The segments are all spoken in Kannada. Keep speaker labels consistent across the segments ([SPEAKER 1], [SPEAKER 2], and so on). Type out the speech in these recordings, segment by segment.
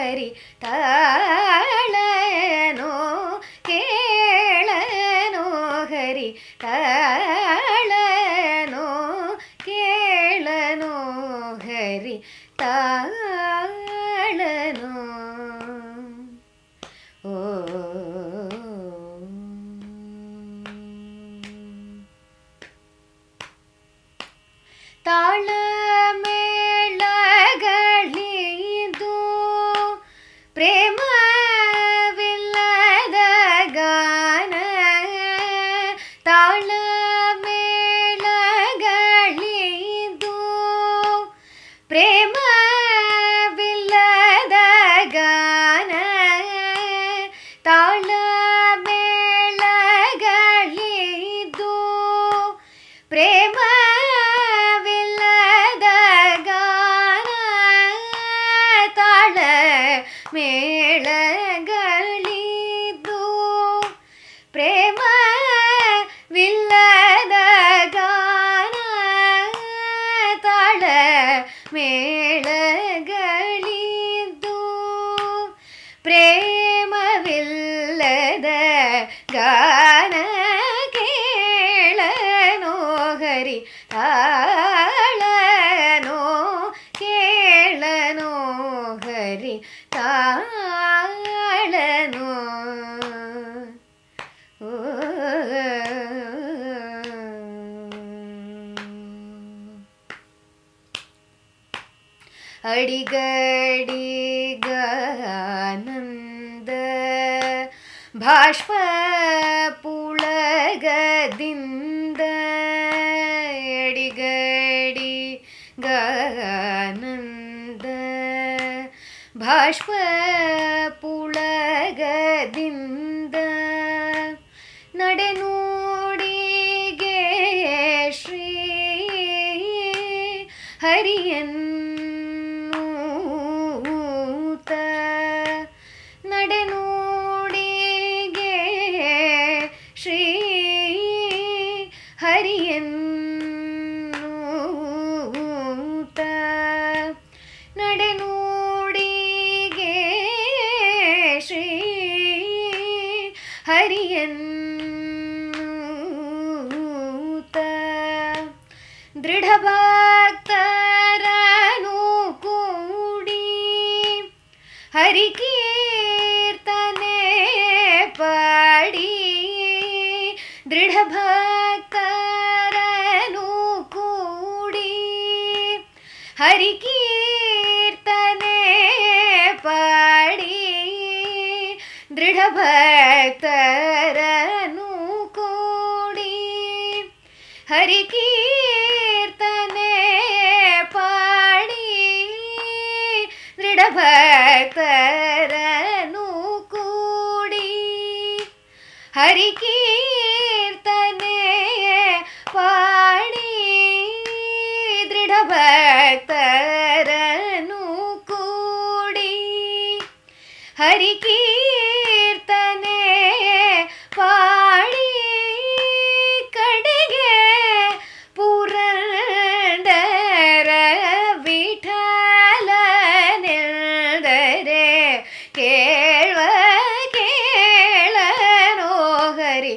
[SPEAKER 1] ಹರಿ ತಾಳನೋ ಕೇಳನೋ ಹರಿ ತಾಳನೋ ಕೇಳನೋ ಹರಿ ತಾಳನೋ ಓ ತಾಳಮೇಳಗಳಿದು ಪ್ರೇಮವಿಲ್ಲದ ಗಾನ ತಾಳಮೇಳಗಳಿದು ಪ್ರೇಮವಿಲ್ಲದ ಗಾನ ತಾಳಮೇಳಗಳಿದು ಪ್ರೇಮವಿಲ್ಲದ ಗಾನ ತಾಳ ಮೇಳಗಳಿದ್ದು ಪ್ರೇಮವಿಲ್ಲದ ಗಾನ ತಾಳ ಮೇಳಗಳಿದ್ದು ಪ್ರೇಮವಿಲ್ಲದ ಗಾನ ಕೇಳನೋ ಹರಿ ತಾಳನೋ ಕೇಳನೋ ಹರಿ ತಾಳನೋ ಓ ಅಡಿಗಡಿಗಾನಂದ ಭಾಷ್ಪ ಪುಳಗದಿಂದ ಅಡಿಗಡಿ ಗಾನಂದ ಭಾಷ್ಪ ಪುಳಗದಿಂದ ನಡೆನೋಡಿಗೆ ಶ್ರೀ ಹರಿಯನ್ನೂತ ನಡೆನೋಡಿಗೆ ಶ್ರೀ ಹರಿಯನ್ನೂತ ನಡೆನೋಡಿಗೆ ಶ್ರೀ ಹರಿಯನ್ನೂತ ದೃಢಭಕ್ತರನು ಕೂಡಿ ಹರಿಕೀರ್ತನೆ ಪಾಡಿ ದೃಢಭಕ್ತರನು ಕೂಡಿ ಹರಿಕೀರ್ತನೆ ಪಾಡಿ ದೃಢಭಕ್ತರನು ಕೂಡಿ ಹರಿಕೀರ್ತನೆ ಪಾಡಿ ದೃಢಭಕ್ತರನು ಕೂಡಿ ಹರಿಕೀರ್ತನೆ ಪಾಡಿ ದೃಢಭಕ್ತರನು ಕೂಡಿ ಹರಿಕೀರ್ತನೆ ಪಾಡಿ ಕಡೆಗೆ ಪುರಂದರ ವಿಠಲನೆಂದರೆ ಕೇಳುವ ಕೇಳನೋ ಹರಿ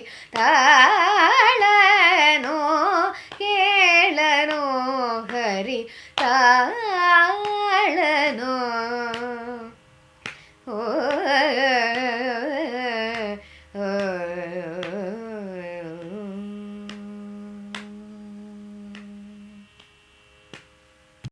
[SPEAKER 1] ತಾಳನೋ ಕೇಳನೋ ಹರಿ ತಾಳನೋ ಓ ಓ